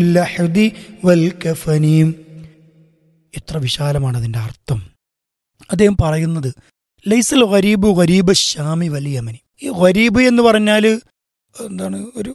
ലഹദി വൽ കഫനീം എത്ര വിശാലമാണ് അതിൻ്റെ അർത്ഥം അദ്ദേഹം പറയുന്നത് ലൈസൽ ഗരീബ് ഗരീബ് ഷാമി വലി യമനി ഈ ഗരീബ് എന്ന് പറഞ്ഞാൽ എന്താണ് ഒരു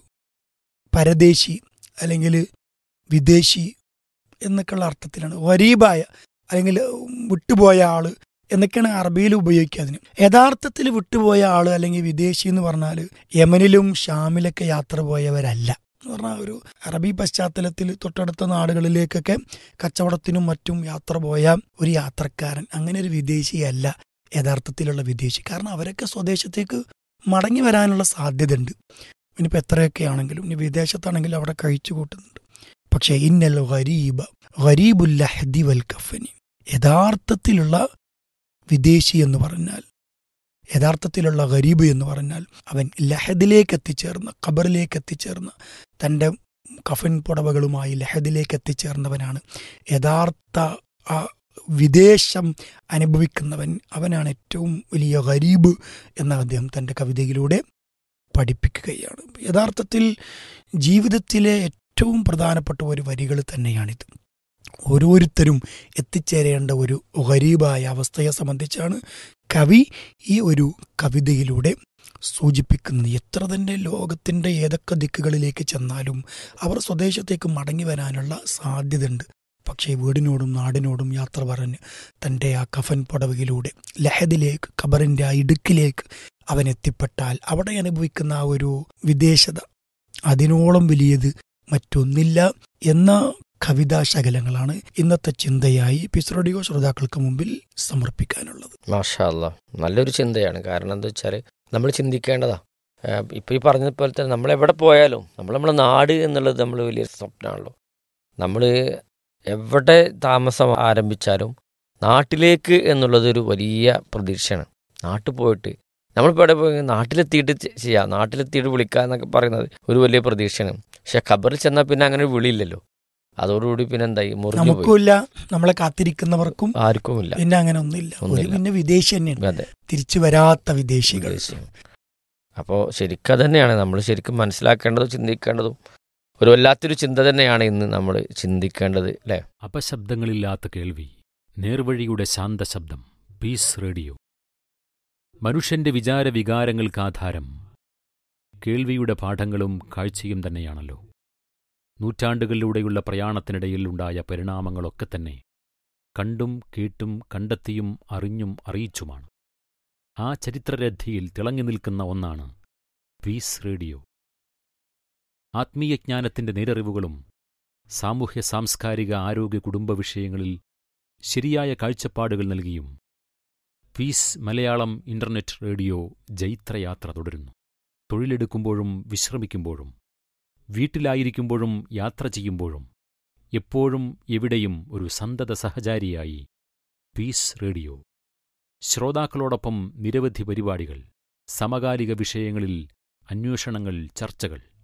പരദേശി അല്ലെങ്കിൽ വിദേശി എന്നൊക്കെയുള്ള അർത്ഥത്തിലാണ് ഗരീബായ അല്ലെങ്കിൽ വിട്ടുപോയ ആള് എന്നൊക്കെയാണ് അറബിയിൽ ഉപയോഗിക്കുക അതിന് യഥാർത്ഥത്തിൽ വിട്ടുപോയ ആള് അല്ലെങ്കിൽ വിദേശി എന്ന് പറഞ്ഞാൽ യമനിലും ഷാമിലൊക്കെ യാത്ര പോയവരല്ല എന്ന് പറഞ്ഞാൽ ഒരു അറബി പശ്ചാത്തലത്തിൽ തൊട്ടടുത്ത നാടുകളിലേക്കൊക്കെ കച്ചവടത്തിനും മറ്റും യാത്ര പോയ ഒരു യാത്രക്കാരൻ അങ്ങനെ ഒരു വിദേശിയല്ല യഥാർത്ഥത്തിലുള്ള വിദേശി കാരണം അവരൊക്കെ സ്വദേശത്തേക്ക് മടങ്ങി വരാനുള്ള സാധ്യതയുണ്ട് ഇനിയിപ്പോൾ എത്രയൊക്കെ ആണെങ്കിലും ഇനി വിദേശത്താണെങ്കിലും അവിടെ കഴിച്ചു കൂട്ടുന്നുണ്ട് പക്ഷേ ഇന്നൽ ഗരീബ ഗരീബുൽ ലഹദി വൽ കഫനി യഥാർത്ഥത്തിലുള്ള വിദേശി എന്ന് പറഞ്ഞാൽ യഥാർത്ഥത്തിലുള്ള ഗരീബ് എന്ന് പറഞ്ഞാൽ അവൻ ലഹദിലേക്ക് എത്തിച്ചേർന്ന ഖബറിലേക്ക് എത്തിച്ചേർന്ന തൻ്റെ കഫൻ പുടവകളുമായി ലഹദിലേക്ക് എത്തിച്ചേർന്നവനാണ് യഥാർത്ഥ ആ വിദേശം അനുഭവിക്കുന്നവൻ അവനാണ് ഏറ്റവും വലിയ ഗരീബ് എന്ന അദ്ദേഹം തൻ്റെ കവിതയിലൂടെ പഠിപ്പിക്കുകയാണ് യഥാർത്ഥത്തിൽ ജീവിതത്തിലെ ഏറ്റവും പ്രധാനപ്പെട്ട ഒരു വരികൾ തന്നെയാണിത് ഓരോരുത്തരും എത്തിച്ചേരേണ്ട ഒരു ഗരീബായ അവസ്ഥയെ സംബന്ധിച്ചാണ് കവി ഈ ഒരു കവിതയിലൂടെ സൂചിപ്പിക്കുന്നത് എത്ര തന്നെ ലോകത്തിൻ്റെ ഏതൊക്കെ ദിക്കുകളിലേക്ക് ചെന്നാലും അവർ സ്വദേശത്തേക്ക് മടങ്ങി വരാനുള്ള സാധ്യതയുണ്ട് പക്ഷേ വീടിനോടും നാടിനോടും യാത്ര പറഞ്ഞ് തൻ്റെ ആ കഫൻ പുടവയിലൂടെ ലഹദിലേക്ക് ഖബറിൻ്റെ ആ ഇടുക്കിലേക്ക് അവൻ എത്തിപ്പെട്ടാൽ അവിടെ അനുഭവിക്കുന്ന ആ ഒരു വിദേശത അതിനോളം വലിയത് മറ്റൊന്നില്ല എന്ന കവിതാ ശകലങ്ങളാണ് ഇന്നത്തെ ചിന്തയായി പിസ്റോഡിയോ ശ്രോതാക്കൾക്ക് മുമ്പിൽ സമർപ്പിക്കാനുള്ളത് മാഷാ അല്ലാ നല്ലൊരു ചിന്തയാണ് കാരണം എന്താ വെച്ചാൽ നമ്മൾ ചിന്തിക്കേണ്ടതാ ഇപ്പം ഈ പറഞ്ഞതുപോലെ തന്നെ നമ്മൾ എവിടെ പോയാലും നമ്മൾ നമ്മുടെ നാട് എന്നുള്ളത് നമ്മൾ വലിയൊരു സ്വപ്നമാണല്ലോ നമ്മൾ എവിടെ താമസം ആരംഭിച്ചാലും നാട്ടിലേക്ക് എന്നുള്ളത് ഒരു വലിയ പ്രതീക്ഷയാണ് നാട്ടിൽ പോയിട്ട് നമ്മളിപ്പോൾ എവിടെ പോയി നാട്ടിലെത്തിയിട്ട് ചെയ്യാം നാട്ടിലെത്തിയിട്ട് വിളിക്കുക എന്നൊക്കെ പറയുന്നത് ഒരു വലിയ പ്രതീക്ഷയാണ് പക്ഷെ ഖബറിൽ ചെന്നാൽ പിന്നെ അങ്ങനെ ഒരു വിളിയില്ലല്ലോ അതോടുകൂടി പിന്നെ എന്തായി മുറിഞ്ഞു പോയി നമുക്കുമില്ല നമ്മളെ കാത്തിരിക്കുന്നവർക്കും ആർക്കുമില്ല പിന്നെ അങ്ങനെ ഒന്നുമില്ല ഒരു ഒന്നുമില്ല. പിന്നെ വിദേശി തന്നെയാണ് അതെ തിരിച്ചു വരാത്ത വിദേശികൾ അപ്പോൾ ശരിക്കും അത് തന്നെയാണ് നമ്മൾ ശരിക്കും മനസ്സിലാക്കേണ്ടതും ചിന്തിക്കേണ്ടതും ഒരു വല്ലാത്തൊരു ചിന്ത തന്നെയാണ് ഇന്ന് നമ്മൾ ചിന്തിക്കേണ്ടത് അല്ലേ അപശബ്ദങ്ങളില്ലാത്ത കേൾവി നേർവഴിയുടെ ശാന്തശബ്ദം പീസ് റേഡിയോ മനുഷ്യന്റെ വിചാര വികാരങ്ങൾക്കാധാരം കേൾവിയുടെ പാഠങ്ങളും കാഴ്ചയും തന്നെയാണല്ലോ നൂറ്റാണ്ടുകളിലൂടെയുള്ള പ്രയാണത്തിനിടയിൽ ഉണ്ടായ പരിണാമങ്ങളൊക്കെ തന്നെ കണ്ടും കേട്ടും കണ്ടെത്തിയും അറിഞ്ഞും അറിയിച്ചുമാണ് ആ ചരിത്രരഥിയിൽ തിളങ്ങി നിൽക്കുന്ന ഒന്നാണ് പീസ് റേഡിയോ ആത്മീയജ്ഞാനത്തിന്റെ നേരറിവുകളും സാമൂഹ്യ സാംസ്കാരിക ആരോഗ്യ കുടുംബ വിഷയങ്ങളിൽ ശരിയായ കാഴ്ചപ്പാടുകൾ നൽകിയും പീസ് മലയാളം ഇന്റർനെറ്റ് റേഡിയോ ജൈത്രയാത്ര തുടരുന്നു തൊഴിലെടുക്കുമ്പോഴും വിശ്രമിക്കുമ്പോഴും വീട്ടിലായിരിക്കുമ്പോഴും യാത്ര ചെയ്യുമ്പോഴും എപ്പോഴും എവിടെയും ഒരു സന്തത സഹചാരിയായി പീസ് റേഡിയോ ശ്രോതാക്കളോടൊപ്പം നിരവധി പരിപാടികൾ സമകാലിക വിഷയങ്ങളിൽ അന്വേഷണങ്ങൾ ചർച്ചകൾ